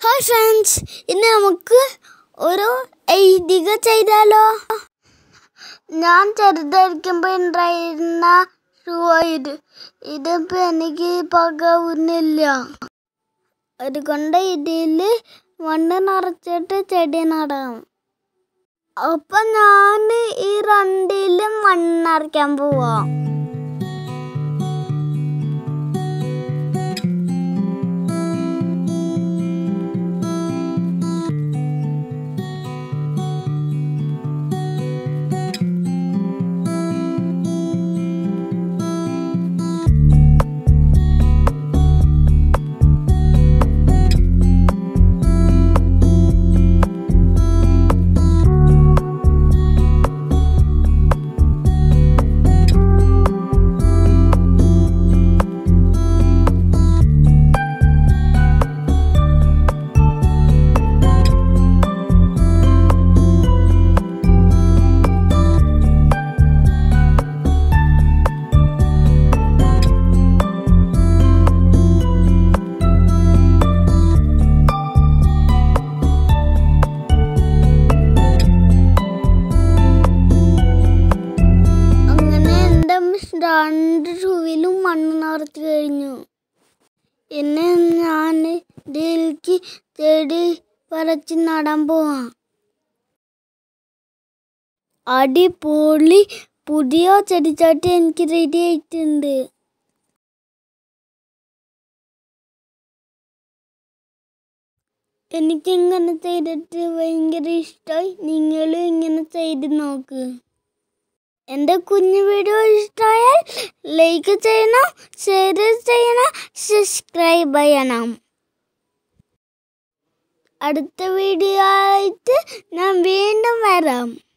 hi friends ഇന്ന് നമുക്ക് ഒരു ഐതിക ചെയ്താലോ ഞാൻ ചെറുതായിരിക്കുമ്പോൾ ഉണ്ടായിരുന്ന ഷൂ ഇത് ഇതിപ്പോൾ എനിക്ക് പകാവുന്നില്ല അതുകൊണ്ട് ഇതിൽ മണ്ണ് നിറച്ചിട്ട് ചെടി നടാം അപ്പം ഞാൻ ഈ രണ്ടിലും മണ്ണ് നിറയ്ക്കാൻ പോവാം അങ്ങനെ എൻ്റെ രണ്ട് ഷൂവിലും മണ്ണ് നിറച്ച് കഴിഞ്ഞു ഇനി ഞാൻ ഇതിലേക്ക് ചെടി പറിച്ച് നടാൻ പോവാം അടിപൊളി പുതിയ ചെടിച്ചട്ടി എനിക്ക് റെഡി ആയിട്ടുണ്ട് എനിക്കിങ്ങനെ ചെയ്തിട്ട് ഭയങ്കര ഇഷ്ടമായി നിങ്ങളും ഇങ്ങനെ ചെയ്ത് നോക്ക് എൻ്റെ കുഞ്ഞു വീഡിയോ ഇഷ്ടമായാൽ ലൈക്ക് ചെയ്യണം ഷെയർ ചെയ്യണം സബ്സ്ക്രൈബ് ചെയ്യണം അടുത്ത വീഡിയോ ആയിട്ട് ഞാൻ വീണ്ടും വരാം